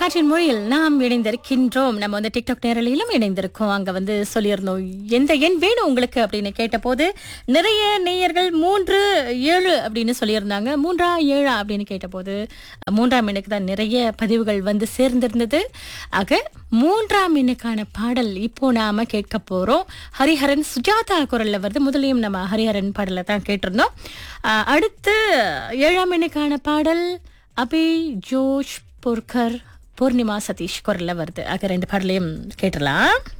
காற்றின் மொழியில் நாம் இணைந்திருக்கின்றோம் நம்ம வந்து டிக்டாக் நேரலையிலும் இணைந்திருக்கோம் அங்க வந்து சொல்லியிருந்தோம் எந்த எண் வேணும் உங்களுக்கு அப்படின்னு கேட்டபோது நிறைய நேயர்கள் மூன்று ஏழு அப்படின்னு சொல்லியிருந்தாங்க மூன்றா ஏழா அப்படின்னு கேட்டபோது மூன்றாம் எண்ணுக்கு தான் நிறைய பதிவுகள் வந்து சேர்ந்திருந்தது ஆக மூன்றாம் எண்ணுக்கான பாடல் இப்போ நாம கேட்க போறோம் ஹரிஹரன் சுஜாதா குரல்ல வருது முதலையும் நம்ம ஹரிஹரன் பாடலை தான் கேட்டிருந்தோம் ஆஹ் அடுத்து ஏழாம் எண்ணுக்கான பாடல் அபி ஜோஷ் பொர்கர் பூர்ணிமா சதீஷ் குரல்ல வருது ஆக ரெண்டு பாடலையும் கேட்டலாம்